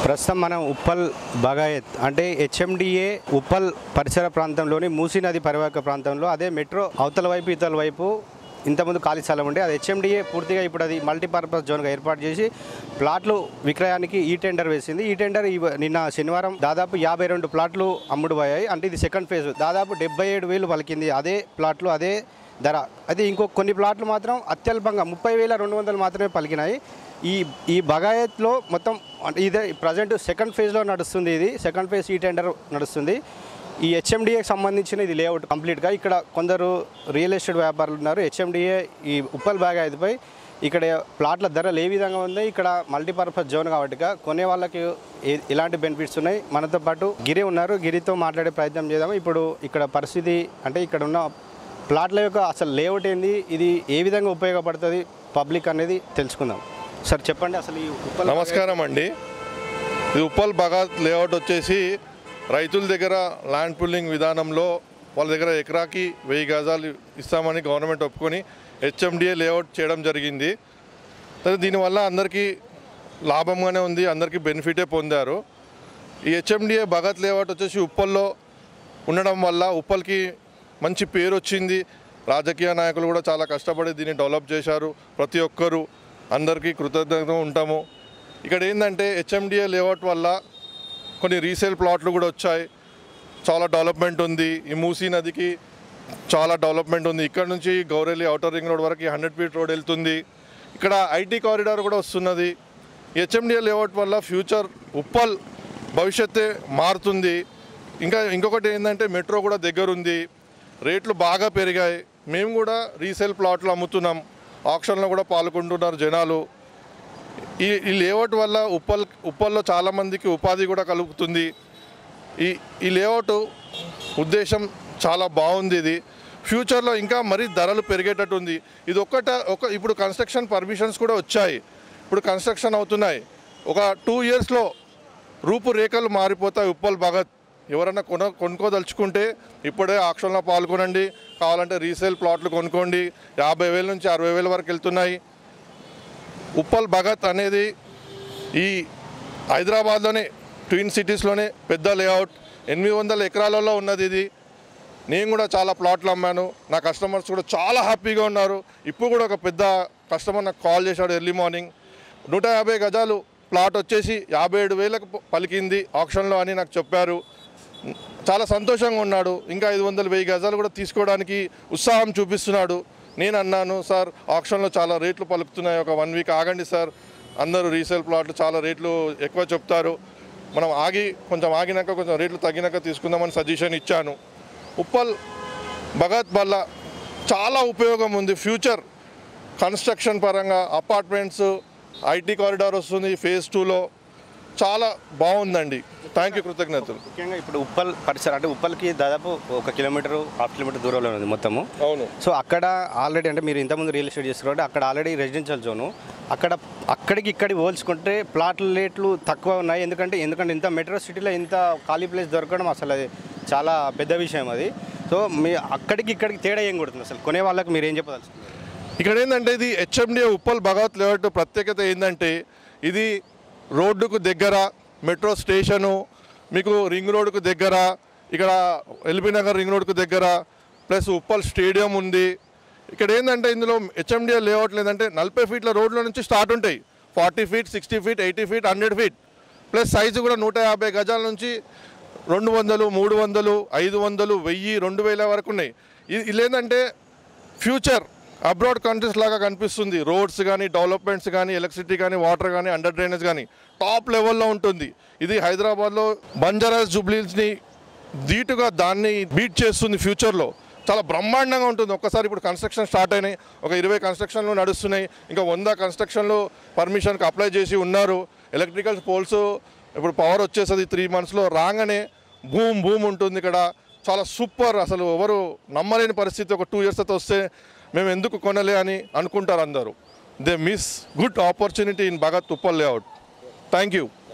ప్రస్తుతం మనం ఉప్పల్ బగాయత్ అంటే హెచ్ఎండిఏ ఉప్పల్ పరిసర ప్రాంతంలోని మూసీ నది పరివాహక ప్రాంతంలో అదే మెట్రో అవతల వైపు ఇతల వైపు ఇంతకుముందు ఖాళీ స్థలం ఉండే అది హెచ్ఎండిఏ పూర్తిగా ఇప్పుడు అది మల్టీపర్పస్ జోన్గా ఏర్పాటు చేసి ప్లాట్లు విక్రయానికి ఈ టెండర్ వేసింది ఈ టెండర్ ఇవ- నిన్న శనివారం దాదాపు యాభై రెండు ప్లాట్లు అమ్ముడు పోయాయి అంటే ఇది సెకండ్ ఫేజ్ దాదాపు డెబ్బై ఏడు వేలు పలికింది అదే ప్లాట్లు అదే ధర అయితే ఇంకో కొన్ని ప్లాట్లు మాత్రం అత్యల్పంగా ముప్పై వేల రెండు వందలు మాత్రమే పలికినాయి ఈ ఈ బగాయత్లో మొత్తం అంటే ఇదే ప్రజెంట్ సెకండ్ ఫేజ్లో నడుస్తుంది ఇది సెకండ్ ఫేజ్ ఈ టెండర్ నడుస్తుంది ఈ హెచ్ఎండిఏకి సంబంధించిన ఇది లేఅవుట్ కంప్లీట్గా ఇక్కడ కొందరు రియల్ ఎస్టేట్ వ్యాపారులు ఉన్నారు హెచ్ఎండిఏ ఈ ఉప్పల్ బాగాయత్పై ఇక్కడ ప్లాట్ల ధరలు ఏ విధంగా ఉన్నాయి ఇక్కడ మల్టీపర్పస్ జోన్ కాబట్టి కొనే వాళ్ళకి ఏ- ఎలాంటి బెనిఫిట్స్ ఉన్నాయి మనతో పాటు గిరి ఉన్నారు గిరితో మాట్లాడే ప్రయత్నం చేద్దాము ఇప్పుడు ఇక్కడ పరిస్థితి అంటే ఇక్కడ ఉన్న ప్లాట్ల యొక్క అసలు లేఅవుట్ ఏంది ఇది ఏ విధంగా ఉపయోగపడుతుంది పబ్లిక్ అనేది తెలుసుకుందాం సార్ చెప్పండి అసలు ఈ ఉప్పల్ నమస్కారం అండి ఇది ఉప్పల్ బగాత్ లేఅవుట్ వచ్చేసి రైతుల దగ్గర ల్యాండ్ పుల్లింగ్ విధానంలో వాళ్ళ దగ్గర ఎకరాకి వెయ్యి గజాలు ఇస్తామని గవర్నమెంట్ ఒప్పుకొని హెచ్ఎండిఏ లేఅవుట్ చేయడం జరిగింది అయితే దీనివల్ల అందరికీ లాభంగానే ఉంది అందరికీ బెనిఫిటే పొందారు ఈ హెచ్ఎండిఏ భగత్ లేఅవుట్ వచ్చేసి ఉప్పల్లో ఉండడం వల్ల ఉప్పల్కి మంచి పేరు వచ్చింది రాజకీయ నాయకులు కూడా చాలా కష్టపడి దీన్ని డెవలప్ చేశారు ప్రతి ఒక్కరూ అందరికీ కృతజ్ఞత ఉంటాము ఇక్కడ ఏంటంటే హెచ్ఎండిఏ లేఅవుట్ వల్ల కొన్ని రీసేల్ ప్లాట్లు కూడా వచ్చాయి చాలా డెవలప్మెంట్ ఉంది ఈ మూసీ నదికి చాలా డెవలప్మెంట్ ఉంది ఇక్కడ నుంచి గౌరెల్లి అవుటర్ రింగ్ రోడ్ వరకు హండ్రెడ్ ఫీట్ రోడ్ వెళ్తుంది ఇక్కడ ఐటీ కారిడార్ కూడా వస్తున్నది హెచ్ఎండిఏ లేఅవుట్ వల్ల ఫ్యూచర్ ఉప్పల్ భవిష్యత్తే మారుతుంది ఇంకా ఇంకొకటి ఏంటంటే మెట్రో కూడా దగ్గర ఉంది రేట్లు బాగా పెరిగాయి మేము కూడా రీసేల్ ప్లాట్లు అమ్ముతున్నాం ఆక్షన్లో కూడా పాల్గొంటున్నారు జనాలు ఈ ఈ లేఅవుట్ వల్ల ఉప్పల్ ఉప్పల్లో చాలామందికి ఉపాధి కూడా కలుగుతుంది ఈ ఈ లేఅవుట్ ఉద్దేశం చాలా బాగుంది ఇది ఫ్యూచర్లో ఇంకా మరీ ధరలు పెరిగేటట్టు ఉంది ఇది ఒక్కట ఒక ఇప్పుడు కన్స్ట్రక్షన్ పర్మిషన్స్ కూడా వచ్చాయి ఇప్పుడు కన్స్ట్రక్షన్ అవుతున్నాయి ఒక టూ ఇయర్స్లో రూపురేఖలు మారిపోతాయి ఉప్పల్ భగత్ ఎవరైనా కొన కొనుక్కోదలుచుకుంటే ఇప్పుడే ఆక్షన్లో పాల్గొనండి కావాలంటే రీసేల్ ప్లాట్లు కొనుక్కోండి యాభై వేల నుంచి అరవై వేల వరకు వెళ్తున్నాయి ఉప్పల్ భగత్ అనేది ఈ హైదరాబాద్లోనే ట్విన్ సిటీస్లోనే పెద్ద లేఅవుట్ ఎనిమిది వందల ఎకరాలలో ఉన్నది ఇది నేను కూడా చాలా ప్లాట్లు అమ్మాను నా కస్టమర్స్ కూడా చాలా హ్యాపీగా ఉన్నారు ఇప్పుడు కూడా ఒక పెద్ద కస్టమర్ నాకు కాల్ చేశాడు ఎర్లీ మార్నింగ్ నూట యాభై గజాలు ప్లాట్ వచ్చేసి యాభై ఏడు వేలకు ప- పలికింది ఆప్షన్లో అని నాకు చెప్పారు చాలా సంతోషంగా ఉన్నాడు ఇంకా ఐదు వందల వెయ్యి గజాలు కూడా తీసుకోవడానికి ఉత్సాహం చూపిస్తున్నాడు నేను అన్నాను సార్ ఆప్షన్లో చాలా రేట్లు పలుకుతున్నాయి ఒక వన్ వీక్ ఆగండి సార్ అందరూ రీసేల్ ప్లాట్లు చాలా రేట్లు ఎక్కువ చెప్తారు మనం ఆగి కొంచెం ఆగినాక కొంచెం రేట్లు తగ్గినాక తీసుకుందామని సజెషన్ ఇచ్చాను ఉప్పల్ భగత్ వల్ల చాలా ఉపయోగం ఉంది ఫ్యూచర్ కన్స్ట్రక్షన్ పరంగా అపార్ట్మెంట్స్ ఐటీ కారిడార్ వస్తుంది ఫేజ్ టూలో చాలా బాగుందండి థ్యాంక్ యూ కృతజ్ఞతలు ముఖ్యంగా ఇప్పుడు ఉప్పల్ పరిసర అంటే ఉప్పల్కి దాదాపు ఒక కిలోమీటర్ హాఫ్ కిలోమీటర్ దూరంలో ఉంది మొత్తము అవును సో అక్కడ ఆల్రెడీ అంటే మీరు ఇంతకుముందు రియల్ ఎస్టేట్ చేస్తున్నారు అక్కడ ఆల్రెడీ రెసిడెన్షియల్ జోను అక్కడ అక్కడికి ఇక్కడికి పోల్చుకుంటే ప్లాట్ల రేట్లు తక్కువ ఉన్నాయి ఎందుకంటే ఎందుకంటే ఇంత మెట్రో సిటీలో ఇంత ఖాళీ ప్లేస్ దొరకడం అసలు అది చాలా పెద్ద విషయం అది సో మీ అక్కడికి ఇక్కడికి తేడా ఏం కొడుతుంది అసలు కొనే వాళ్ళకి మీరు ఏం చెప్పదలుచుకున్నారు ఇక్కడ ఏంటంటే ఇది హెచ్ఎండిఏ ఉప్పల్ భగవత్ లేఅవుట్ ప్రత్యేకత ఏంటంటే ఇది రోడ్డుకు దగ్గర మెట్రో స్టేషను మీకు రింగ్ రోడ్డుకు దగ్గర ఇక్కడ ఎల్బీ నగర్ రింగ్ రోడ్డుకు దగ్గర ప్లస్ ఉప్పల్ స్టేడియం ఉంది ఇక్కడ ఏంటంటే ఇందులో హెచ్ఎండిఏ లేఅవుట్ లేదంటే నలభై ఫీట్ల రోడ్ల నుంచి స్టార్ట్ ఉంటాయి forty feet sixty feet eighty feet hundred feet plus size కూడా నూట యాభై గజాల నుంచి రెండు వందలు మూడు వందలు ఐదు వందలు వెయ్యి రెండు వేల వరకు ఉన్నాయి ఇది ఇది ఏంటంటే ఫ్యూచర్ అబ్రాడ్ కంట్రీస్ లాగా కనిపిస్తుంది రోడ్స్ కానీ డెవలప్మెంట్స్ కానీ ఎలక్ట్రిసిటీ కానీ వాటర్ కానీ అండర్ డ్రైనేజ్ కానీ టాప్ లెవెల్లో ఉంటుంది ఇది హైదరాబాద్లో బంజారాస్ జూబ్లీస్ని ధీటుగా దాన్ని బీట్ చేస్తుంది ఫ్యూచర్లో చాలా బ్రహ్మాండంగా ఉంటుంది ఒక్కసారి ఇప్పుడు కన్స్ట్రక్షన్ స్టార్ట్ అయినాయి ఒక ఇరవై కన్స్ట్రక్షన్లు నడుస్తున్నాయి ఇంకా వంద కన్స్ట్రక్షన్లు పర్మిషన్కి అప్లై చేసి ఉన్నారు ఎలక్ట్రికల్ పోల్స్ ఇప్పుడు పవర్ వచ్చేస్తుంది త్రీ మంత్స్లో రాగానే భూమ్ భూమ్ ఉంటుంది ఇక్కడ చాలా సూపర్ అసలు ఎవరు నమ్మలేని పరిస్థితి ఒక టూ ఇయర్స్ తర్వాత వస్తే మేము ఎందుకు కొనలే అని అనుకుంటారు అందరూ they miss good opportunity in Bhagat Uppal layout thank you